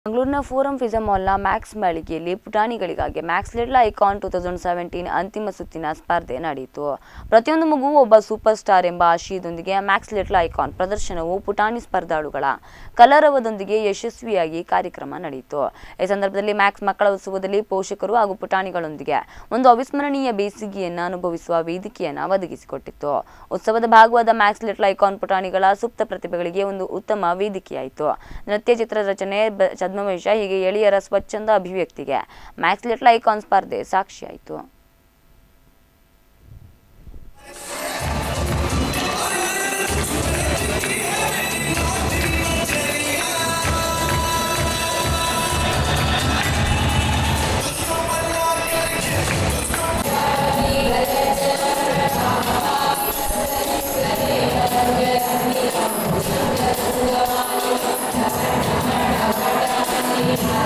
ಮಂಗಳೂರಿನ ಫೋರಂ ಫಿಜಾ ಮಾಲ್ನ ಮ್ಯಾಕ್ಸ್ ಮಳಿಗೆಯಲ್ಲಿ ಪುಟಾಣಿಗಳಿಗಾಗಿ Max little icon two thousand seventeen ಅಂತಿಮ ಸುತ್ತಿನ ಸ್ಪರ್ಧೆ ನಡೆಯಿತು ಪ್ರತಿಯೊಂದು ಮಗು ಒಬ್ಬ ಸೂಪರ್ ಸ್ಟಾರ್ ಎಂಬ ಆಶಯದೊಂದಿಗೆ ಮ್ಯಾಕ್ಸ್ ಲಿಟ್ಲ್ ಐಕಾನ್ ಪ್ರದರ್ಶನವು ಪುಟಾಣಿ ಸ್ಪರ್ಧಾಳುಗಳ ಕಲರವದೊಂದಿಗೆ ಯಶಸ್ವಿಯಾಗಿ ಕಾರ್ಯಕ್ರಮ ನಡೆಯಿತು ಈ ಸಂದರ್ಭದಲ್ಲಿ ಮ್ಯಾಕ್ಸ್ ಮಕ್ಕಳ ಉತ್ಸವದಲ್ಲಿ ಪೋಷಕರು ಹಾಗೂ ಪುಟಾಣಿಗಳೊಂದಿಗೆ ಒಂದು ಅವಿಸ್ಮರಣೀಯ ಬೇಸಿಗೆಯನ್ನು ಅನುಭವಿಸುವ ವೇದಿಕೆಯನ್ನು ಒದಗಿಸಿಕೊಟ್ಟಿತ್ತು ಉತ್ಸವದ ಭಾಗವಾದ ಮ್ಯಾಕ್ಸ್ ಲಿಟ್ಲ್ ಐಕಾನ್ ಪುಟಾಣಿಗಳ ಸುಪ್ತ ಪ್ರತಿಭೆಗಳಿಗೆ ಒಂದು ಉತ್ತಮ ವೇದಿಕೆಯಾಯಿತು ನೃತ್ಯ ಚಿತ್ರ ರಚನೆ ಬ- ಛದ್ಮವೇಶ ಹೀಗೆ ಎಳೆಯರ ಸ್ವಚ್ಛಂದ ಅಭಿವ್ಯಕ್ತಿಗೆ ಮ್ಯಾಕ್ಸ್ ಲಿಟ್ಲ್ ಐಕಾನ್ ಸ್ಪರ್ಧೆ ಸಾಕ್ಷಿಯಾಯಿತು ಿ